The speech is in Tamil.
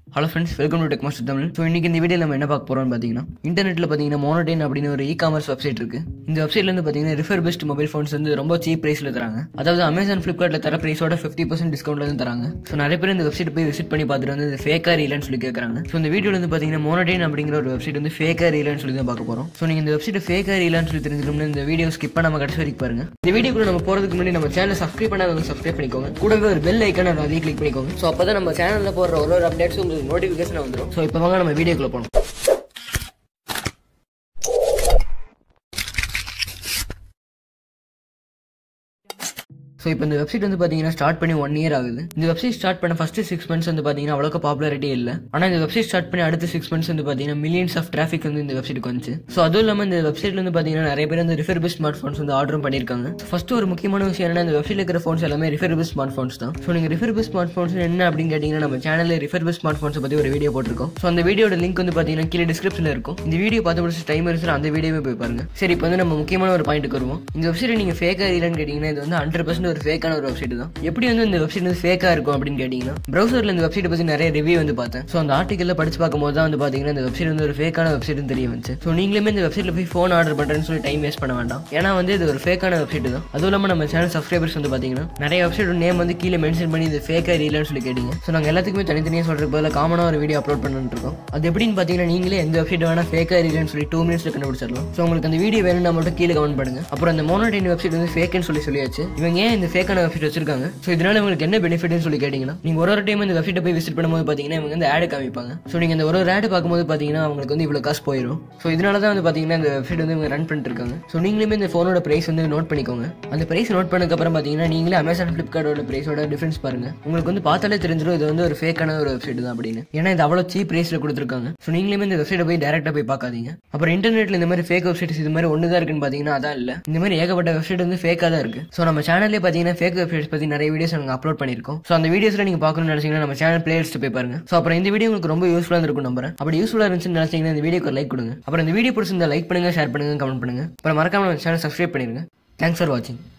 hello friends welcome to tech master Tamil so இன்னைக்கு இந்த வீடியோ நம்ம என்ன பார்க்க போறோம்னு பார்த்தீங்கன்னா இன்டர்நெட்டில் பார்த்தீங்கன்னா மோனோடைன் அப்படின்னு ஒரு இ காமர்ஸ் வெப்சைட் இருக்கு இந்த வெப்சைட்ல இருந்து பார்த்தீங்கன்னா ரிஃபர் பெஸ்ட் மொபைல் ஃபோன்ஸ் வந்து ரொம்ப சீப் பிரைஸ்ல தராங்க அதாவது அமேசான் ஃபிளிப்கார்ட்ல தர பிரைஸோட ஃபிஃப்டி பர்சன்ட் டிஸ்கவுண்ட்ல இருந்து தராங்க ஸோ நிறைய பேர் இந்த வெப்சைட் போய் விசிட் பண்ணி பார்த்துட்டு வந்து இது ஃபேக்கா இல்லைன்னு சொல்லி கேட்கறாங்க ஸோ இந்த வீடியோல வந்து பார்த்தீங்கன்னா மோனோடைன் அப்படிங்கிற ஒரு வெப்சைட் வந்து ஃபேக்கா இல்லைன்னு சொல்லி தான் பார்க்க போறோம் ஸோ நீங்க இந்த வெப்சைட் ஃபேக்கா இல்லைன்னு சொல்லி தெரிஞ்சுக்கணும்னு இந்த வீடியோ ஸ்கிப் பண்ணாம கடைசி வரைக்கும் பாருங்க இந்த வீடியோக்குள்ள நம்ம போறதுக்கு முன்னாடி நம்ம சேனல் சப்ஸ்கிரைப் பண்ணாதவங்க சப்ஸ்கிரைப் பண்ணிக்கோங்க கூடவே ஒரு பெல் ஐக்கான அதையும் கிளிக் பண்ணிக்கோங்க ஸோ அப்பதான் நம்ம சேனல்ல போடுற ஒரு ஒரு அப்டேட்ஸும் உங்களுக்கு நோட்டிஃபிகேஷன் வந்துடும் ஸோ இப்போ வாங்க நம்ம வீடியோக்குள்ள போகணும் ஸோ இப்போ இந்த வெப்சைட் வந்து பார்த்தீங்கன்னா ஸ்டார்ட் பண்ணி ஒன் இயர் ஆகுது இந்த வெப்சைட் ஸ்டார்ட் பண்ண ஃபர்ஸ்ட் சிக்ஸ் மந்த்ஸ் வந்து பார்த்தீங்கன்னா அவ்வளோக்கு பாப்புலாரிட்டி இல்லை ஆனால் இந்த வெப்சைட் ஸ்டார்ட் பண்ணி அடுத்த சிக்ஸ் மந்த்ஸ் வந்து பார்த்தீங்கன்னா மில்லியன்ஸ் ஆஃப் டிராஃபிக் வந்து இந்த வெப்சைட்டுக்கு வந்துச்சு ஸோ அதுவும் இல்லாமல் இந்த வெப்சைட்ல வந்து பார்த்தீங்கன்னா நிறைய பேர் வந்து ரிஃபர்பிள் ஸ்மார்ட் ஃபோன்ஸ் வந்து ஆர்டரும் பண்ணியிருக்காங்க ஃபர்ஸ்ட் ஒரு முக்கியமான விஷயம் என்னன்னா இந்த வெப்சைட்ல இருக்கிற ஃபோன்ஸ் எல்லாமே ரிஃபர்பிள் ஸ்மார்ட் ஃபோன்ஸ் தான் ஸோ நீங்கள் ரிஃபர்பிள் ஸ்மார்ட் ஃபோன்ஸ் என்ன அப்படின்னு கேட்டிங்கன்னா நம்ம சேனலில் ரிஃபர்பிள் ஸ்மார்ட் ஃபோன்ஸை பற்றி ஒரு வீடியோ போட்டிருக்கோம் ஸோ அந்த வீடியோட லிங்க் வந்து பார்த்தீங்கன்னா கீழே டிஸ்கிரிப்ஷனில் இருக்கும் இந்த வீடியோ பார்த்து முடிச்சு டைம் இருந்துச்சு அந்த வீடியோவே போய் பாருங்க சரி இப்போ வந்து நம்ம முக்கியமான ஒரு பாயிண்ட்டுக்கு வருவோம் இந்த வெப்சைட் நீங்கள் ஃபேக்காக இல்லைன்னு கேட்டிங்கன்னா இது வந்து ஹண்ட்ரட் பர்சன்ட் ஒரு ஃபேக்கான ஒரு வெப்சைட் தான் எப்படி வந்து இந்த வெப்சைட் வந்து ஃபேக்காக இருக்கும் அப்படின்னு கேட்டிங்கன்னா ப்ரௌசரில் இந்த வெப்சைட் பற்றி நிறைய ரிவ்யூ வந்து பார்த்தேன் ஸோ அந்த ஆர்டிக்கலில் படிச்சு பார்க்கும்போது தான் வந்து பார்த்தீங்கன்னா இந்த வெப்சைட் வந்து ஒரு ஃபேக்கான வெப்சைட்னு தெரிய வந்துச்சு ஸோ நீங்களுமே இந்த வெப்சைட்டில் போய் ஃபோன் ஆர்டர் பண்ணுறேன்னு சொல்லி டைம் வேஸ்ட் பண்ண வேண்டாம் ஏன்னா வந்து இது ஒரு ஃபேக்கான வெப்சைட் தான் அதுவும் இல்லாமல் நம்ம சேனல் சப்ஸ்கிரைபர்ஸ் வந்து பார்த்தீங்கன்னா நிறைய வெப்சைட் நேம் வந்து கீழே மென்ஷன் பண்ணி இது ஃபேக்காக இல்லைன்னு சொல்லி கேட்டீங்க ஸோ நாங்கள் எல்லாத்துக்குமே தனித்தனியாக சொல்கிற பதில் காமனாக ஒரு வீடியோ அப்லோட் பண்ணிட்டு இருக்கோம் அது எப்படின்னு பார்த்தீங்கன்னா நீங்களே எந்த வெப்சைட் வேணா ஃபேக்காக இல்லைன்னு சொல்லி டூ மினிட்ஸில் கண்டுபிடிச்சிடலாம் ஸோ உங்களுக்கு அந்த வீடியோ வேணும்னா மட்டும் கீழே கமெண்ட் பண்ணுங்க அப்புறம் அந்த மோனோடைன் வெப்சைட் வந்து ஃபேக்குன்னு சொல்லி சொல்லியாச்சு இவங்க ஏன் இந்த ஃபேக்கான வெப்சைட் வச்சிருக்காங்க ஸோ இதனால உங்களுக்கு என்ன பெனிஃபிட்னு சொல்லி கேட்டிங்கன்னா நீங்கள் ஒரு ஒரு டைம் இந்த வெப்சைட்டை போய் விசிட் பண்ணும்போது பார்த்தீங்கன்னா இவங்க வந்து ஆடு காமிப்பாங்க ஸோ நீங்கள் இந்த ஒரு ஒரு ஆடு பார்க்கும்போது பார்த்தீங்கன்னா அவங்களுக்கு வந்து இவ்வளோ காசு போயிடும் ஸோ இதனால தான் வந்து பார்த்தீங்கன்னா இந்த வெப்சைட் வந்து இவங்க ரன் பண்ணிட்டு இருக்காங்க ஸோ நீங்களுமே இந்த ஃபோனோட ப்ரைஸ் வந்து நோட் பண்ணிக்கோங்க அந்த ப்ரைஸ் நோட் பண்ணதுக்கப்புறம் பார்த்தீங்கன்னா நீங்களே அமேசான் ஃப்ளிப்கார்ட்டோட ப்ரைஸோட டிஃபரன்ஸ் பாருங்க உங்களுக்கு வந்து பார்த்தாலே தெரிஞ்சிடும் இது வந்து ஒரு ஃபேக்கான ஒரு வெப்சைட் தான் அப்படின்னு ஏன்னா இது அவ்வளோ சீப் ப்ரைஸில் கொடுத்துருக்காங்க ஸோ நீங்களுமே இந்த வெப்சைட்டை போய் டேரெக்டாக போய் பார்க்காதீங்க அப்புறம் இன்டர்நெட்டில் இந்த மாதிரி ஃபேக் வெப்சைட்ஸ் இது மாதிரி ஒன்று தான் இருக்குன்னு பார்த்தீங்கன்னா அதான் இல்லை இந்த மாதிரி ஏகப்பட்ட வெப்சைட் வந்து ஃபேக்காக தான் இருக்கு ஸோ நம்ம சேனல்லே பார்த்தீங்கன்னா ஃபேக் வெப்சைட்ஸ் பற்றி நிறைய வீடியோஸ் நாங்கள் அப்லோட் பண்ணியிருக்கோம் ஸோ அந்த வீடியோஸில் நீங்கள் பார்க்கணும்னு நினச்சிங்கன்னா நம்ம சேனல் பிளேலிஸ்ட் போய் பாருங்க ஸோ அப்புறம் இந்த வீடியோ உங்களுக்கு ரொம்ப யூஸ்ஃபுல்லாக இருக்கும் நம்புறேன் அப்படி யூஸ்ஃபுல்லாக இருந்துச்சுன்னு நினச்சிங்கன்னா இந்த வீடியோக்கு லைக் கொடுங்க அப்புறம் இந்த வீடியோ பிடிச்சிருந்தா லைக் பண்ணுங்க ஷேர் பண்ணுங்க கமெண்ட் பண்ணுங்க அப்புறம் மறக்காம நம்ம சேனல் சப்ஸ்கிரைப் பண்ணிருங்க தேங்க்ஸ் ஃபார் வாட்சிங்